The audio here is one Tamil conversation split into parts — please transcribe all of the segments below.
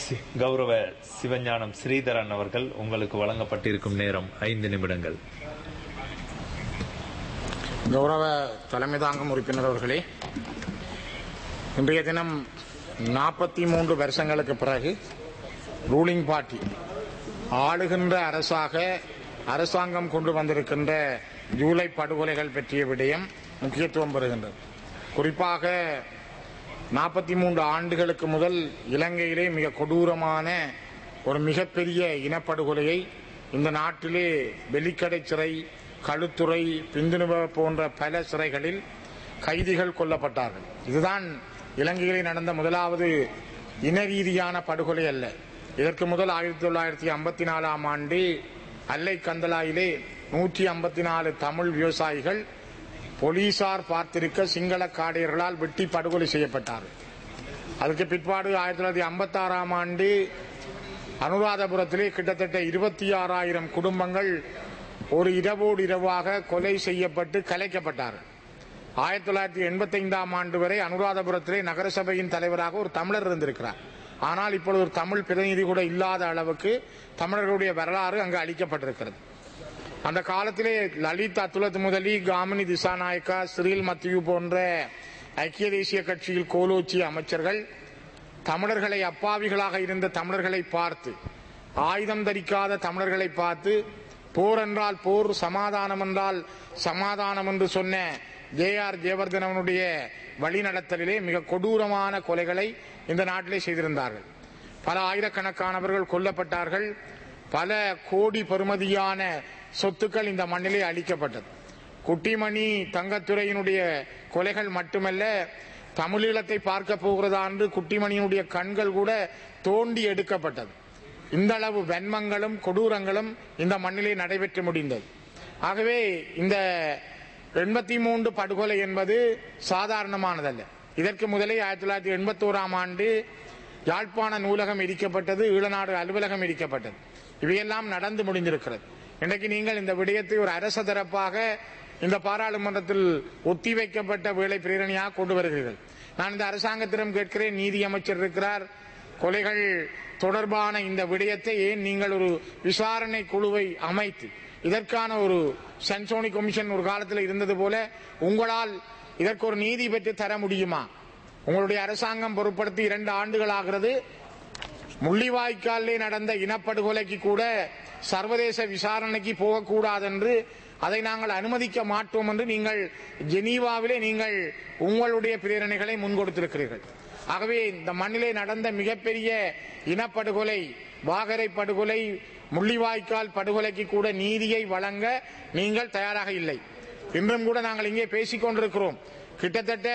சி- கௌரவ சிவஞானம் ஸ்ரீதரன் அவர்கள் உங்களுக்கு வழங்கப்பட்டிருக்கும் நேரம் ஐந்து நிமிடங்கள் கௌரவ தலைமை தாங்கும் உறுப்பினர் அவர்களே இன்றைய தினம் நாற்பத்தி மூன்று வருஷங்களுக்கு பிறகு ரூலிங் பார்ட்டி ஆளுகின்ற அரசாக அரசாங்கம் கொண்டு வந்திருக்கின்ற ஜூலை படுகொலைகள் பற்றிய விடயம் முக்கியத்துவம் பெறுகின்றது குறிப்பாக நாற்பத்தி மூன்று ஆண்டுகளுக்கு முதல் இலங்கையிலே மிக கொடூரமான ஒரு மிகப்பெரிய இனப்படுகொலையை இந்த நாட்டிலே வெள்ளிக்கடை சிறை களுத்துறை பிந்துணுவ போன்ற பல சிறைகளில் கைதிகள் கொல்லப்பட்டார்கள் இதுதான் இலங்கையிலே நடந்த முதலாவது இன ரீதியான படுகொலை அல்ல இதற்கு முதல் ஆயிரத்தி தொள்ளாயிரத்தி ஐம்பத்தி நாலாம் ஆண்டு அல்லை கந்தலாயிலே நூற்றி ஐம்பத்தி நாலு தமிழ் விவசாயிகள் போலீசார் பார்த்திருக்க சிங்கள காடையர்களால் வெட்டி படுகொலை செய்யப்பட்டார்கள் அதுக்கு பிற்பாடு ஆயிரத்தி தொள்ளாயிரத்தி ஐம்பத்தி ஆறாம் ஆண்டு அனுராதபுரத்திலே கிட்டத்தட்ட இருபத்தி ஆறாயிரம் குடும்பங்கள் ஒரு இரவோடு இரவாக கொலை செய்யப்பட்டு கலைக்கப்பட்டார்கள் ஆயிரத்தி தொள்ளாயிரத்தி எண்பத்தி ஐந்தாம் ஆண்டு வரை அனுராதபுரத்திலே நகரசபையின் தலைவராக ஒரு தமிழர் இருந்திருக்கிறார் ஆனால் இப்பொழுது ஒரு தமிழ் பிரதிநிதி கூட இல்லாத அளவுக்கு தமிழர்களுடைய வரலாறு அங்கு அளிக்கப்பட்டிருக்கிறது அந்த காலத்திலே லலித் அத்துலத் முதலி காமினி திசாநாயக்கா சிறில் மத்தியு போன்ற ஐக்கிய தேசிய கட்சியில் கோலோச்சி அமைச்சர்கள் தமிழர்களை அப்பாவிகளாக இருந்த தமிழர்களை பார்த்து ஆயுதம் தரிக்காத தமிழர்களை பார்த்து போர் என்றால் போர் சமாதானம் என்றால் சமாதானம் என்று சொன்ன ஜே ஆர் ஜெயவர்தனவனுடைய வழிநடத்தலிலே மிக கொடூரமான கொலைகளை இந்த நாட்டிலே செய்திருந்தார்கள் பல ஆயிரக்கணக்கானவர்கள் கொல்லப்பட்டார்கள் பல கோடி பெறுமதியான சொத்துக்கள் இந்த மண்ணிலே அளிக்கப்பட்டது குட்டிமணி தங்கத்துறையினுடைய கொலைகள் மட்டுமல்ல தமிழீழத்தை பார்க்க போகிறதா என்று குட்டிமணியினுடைய கண்கள் கூட தோண்டி எடுக்கப்பட்டது இந்த அளவு வன்மங்களும் கொடூரங்களும் இந்த மண்ணிலே நடைபெற்று முடிந்தது ஆகவே இந்த எண்பத்தி மூன்று படுகொலை என்பது சாதாரணமானதல்ல இதற்கு முதலே ஆயிரத்தி தொள்ளாயிரத்தி எண்பத்தோராம் ஆண்டு யாழ்ப்பாண நூலகம் இடிக்கப்பட்டது ஈழநாடு அலுவலகம் இடிக்கப்பட்டது இவையெல்லாம் நடந்து முடிந்திருக்கிறது இன்றைக்கு நீங்கள் இந்த விடயத்தை ஒரு அரச தரப்பாக இந்த பாராளுமன்றத்தில் ஒத்திவைக்கப்பட்ட வேலை பிரேரணையாக கொண்டு வருகிறீர்கள் நான் இந்த அரசாங்கத்திடம் கேட்கிறேன் நீதி அமைச்சர் இருக்கிறார் கொலைகள் தொடர்பான இந்த விடயத்தை ஏன் நீங்கள் ஒரு விசாரணை குழுவை அமைத்து இதற்கான ஒரு சென்சோனி கமிஷன் ஒரு காலத்தில் இருந்தது போல உங்களால் இதற்கு ஒரு நீதி பெற்று தர முடியுமா உங்களுடைய அரசாங்கம் பொருட்படுத்தி இரண்டு ஆண்டுகள் ஆகிறது முள்ளிவாய்க்காலிலே நடந்த இனப்படுகொலைக்கு கூட சர்வதேச விசாரணைக்கு போகக்கூடாது என்று அதை நாங்கள் அனுமதிக்க மாட்டோம் என்று நீங்கள் ஜெனீவாவிலே நீங்கள் உங்களுடைய பிரேரணைகளை முன்கொடுத்திருக்கிறீர்கள் ஆகவே இந்த மண்ணிலே நடந்த மிகப்பெரிய இனப்படுகொலை வாகரை படுகொலை முள்ளிவாய்க்கால் படுகொலைக்கு கூட நீதியை வழங்க நீங்கள் தயாராக இல்லை இன்றும் கூட நாங்கள் இங்கே பேசிக் கொண்டிருக்கிறோம் கிட்டத்தட்ட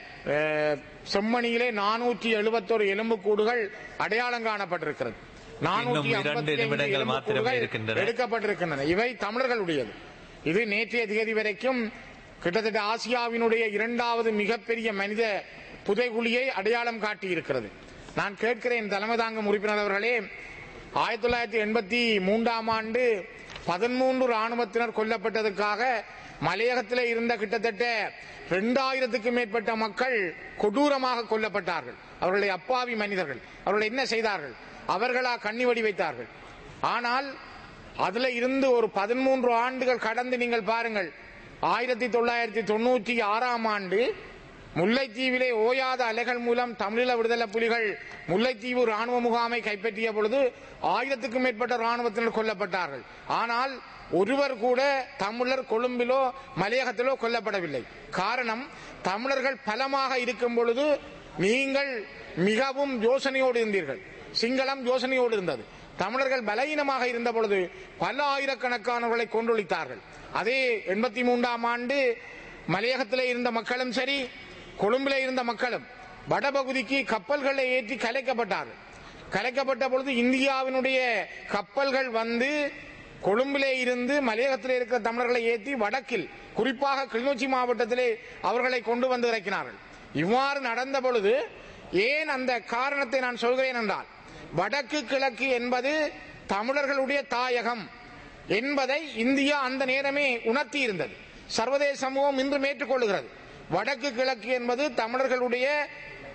அஹ், செம்மணியிலே நானூற்றி எழுபத்தோரு எலும்புக்கூடுகள் அடையாளம் காணப்பட்டிருக்கிறது நானூற்றி இன்னும் இரண்டு ஐம்பத்தி ஐந்து நிமிடங்கள் மாத்திரமே எலும்புக்கூடுகள் இருக்கின்றன. எடுக்கப்பட்டிருக்கின்றன இவை தமிழர்களுடையது இது நேற்றைய தேதி வரைக்கும் கிட்டத்தட்ட ஆசியாவினுடைய இரண்டாவது மிகப்பெரிய மனித புதைகுழியை அடையாளம் காட்டியிருக்கிறது நான் கேட்கிறேன் தலைமை தாங்கும் உறுப்பினர் அவர்களே ஆயிரத்தி தொள்ளாயிரத்தி எண்பத்தி மூன்றாம் ஆண்டு பதிமூன்று ராணுவத்தினர் கொல்லப்பட்டதற்காக மலையகத்தில் இருந்த கிட்டத்தட்ட இரண்டாயிரத்துக்கும் மேற்பட்ட மக்கள் கொடூரமாக கொல்லப்பட்டார்கள் அவர்களுடைய அப்பாவி மனிதர்கள் அவர்கள் என்ன செய்தார்கள் அவர்களா கண்ணி வைத்தார்கள் ஆனால் அதுல இருந்து ஒரு பதிமூன்று ஆண்டுகள் கடந்து நீங்கள் பாருங்கள் ஆயிரத்தி தொள்ளாயிரத்தி தொண்ணூற்றி ஆறாம் ஆண்டு முல்லைத்தீவிலே ஓயாத அலைகள் மூலம் தமிழீழ விடுதலை புலிகள் முல்லைத்தீவு ராணுவ முகாமை கைப்பற்றிய பொழுது ஆயிரத்துக்கும் மேற்பட்ட ராணுவத்தினர் கொல்லப்பட்டார்கள் ஆனால் ஒருவர் கூட தமிழர் கொழும்பிலோ மலையகத்திலோ கொல்லப்படவில்லை காரணம் தமிழர்கள் பலமாக இருக்கும் பொழுது நீங்கள் மிகவும் யோசனையோடு இருந்தீர்கள் சிங்களம் யோசனையோடு இருந்தது தமிழர்கள் பலகீனமாக இருந்த பொழுது பல ஆயிரக்கணக்கானவர்களை கொன்றொழித்தார்கள் அதே எண்பத்தி மூன்றாம் ஆண்டு மலையகத்திலே இருந்த மக்களும் சரி கொழும்பிலே இருந்த மக்களும் வடபகுதிக்கு கப்பல்களை ஏற்றி கலைக்கப்பட்டார்கள் கலைக்கப்பட்ட பொழுது இந்தியாவினுடைய கப்பல்கள் வந்து கொழும்பிலே இருந்து மலையகத்திலே இருக்கிற தமிழர்களை ஏற்றி வடக்கில் குறிப்பாக கிளிநொச்சி மாவட்டத்திலே அவர்களை கொண்டு வந்து இறக்கினார்கள் இவ்வாறு நடந்த பொழுது ஏன் அந்த காரணத்தை நான் சொல்கிறேன் என்றால் வடக்கு கிழக்கு என்பது தமிழர்களுடைய தாயகம் என்பதை இந்தியா அந்த நேரமே உணர்த்தி இருந்தது சர்வதேச சமூகம் இன்றும் ஏற்றுக்கொள்கிறது வடக்கு கிழக்கு என்பது தமிழர்களுடைய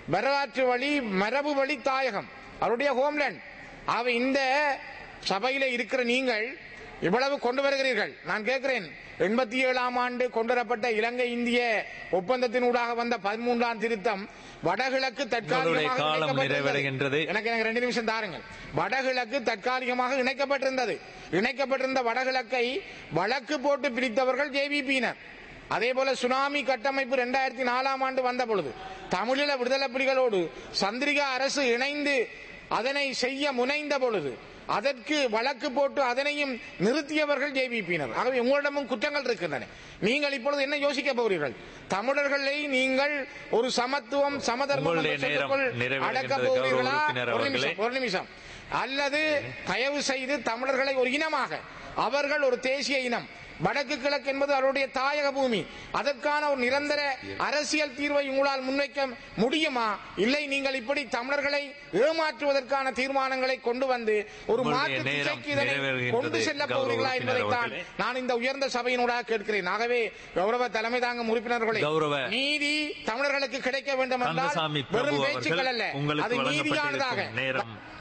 வரலாற்று வழி மரபு வழி தாயகம் அவருடைய ஹோம்லேண்ட் ஆக இந்த சபையில இருக்கிற நீங்கள் இவ்வளவு கொண்டு வருகிறீர்கள் நான் கேட்கிறேன் எண்பத்தி ஏழாம் ஆண்டு கொண்டு வரப்பட்ட இலங்கை இந்திய ஒப்பந்தத்தினூடாக வந்த பதிமூன்றாம் திருத்தம் வடகிழக்கு உங்களுடைய தற்காலிகமாக காலம் இணைக்கப்பட்டிருந்தது. நிறைவடைகின்றது. எனக்கு எனக்கு ரெண்டு நிமிஷம் தாருங்கள் வடகிழக்கு தற்காலிகமாக இணைக்கப்பட்டிருந்தது இணைக்கப்பட்டிருந்த வடகிழக்கை வழக்கு போட்டு பிரித்தவர்கள் ஜேவிபியினர் அதே போல சுனாமி கட்டமைப்பு இரண்டாயிரத்தி நாலாம் ஆண்டு வந்த பொழுது தமிழீழ விடுதலை புலிகளோடு சந்திரிகா அரசு இணைந்து அதனை செய்ய முனைந்த பொழுது அதற்கு வழக்கு போட்டு அதனையும் நிறுத்தியவர்கள் ஜேவிபியினர் ஆகவே உங்களிடமும் குற்றங்கள் இருக்கின்றன நீங்கள் இப்பொழுது என்ன யோசிக்க போகிறீர்கள் தமிழர்களை நீங்கள் ஒரு சமத்துவம் சமதர்மம் உங்களுடைய என்ற நேரம் சொல்லுக்குள் நிறைவடைகின்றது, அடக்க கௌரவ போகிறீர்களா உறுப்பினர் ஒரு அவர்களே. நிமிஷம் ஒரு நிமிஷம் அல்லது தயவு செய்து தமிழர்களை ஒரு இனமாக அவர்கள் ஒரு தேசிய இனம் வடக்கு கிழக்கு என்பது அவருடைய தாயக பூமி அதற்கான ஒரு நிரந்தர அரசியல் தீர்வை உங்களால் முன்வைக்க முடியுமா இல்லை நீங்கள் இப்படி தமிழர்களை ஏமாற்றுவதற்கான தீர்மானங்களை கொண்டு வந்து ஒரு உங்களுடைய மாற்று நேரம் திசைக்கு இதனை நிறைவேறுகின்றது, கொண்டு செல்ல கௌரவ போகிறீர்களா உறுப்பினர் என்பதைத்தான் அவர்களே. நான் இந்த உயர்ந்த சபையினூடாக கேட்கிறேன் ஆகவே கௌரவ தலைமை தாங்கும் உறுப்பினர்களே கௌரவ நீதி தமிழர்களுக்கு கிடைக்க வேண்டும் என்றால் கந்தசாமி பிரபு வெறும் அவர்கள் பேச்சுக்கள் அல்ல உங்களுக்கு அது நீதியானதாக வழங்கப்பட்டிருக்கும் நேரம்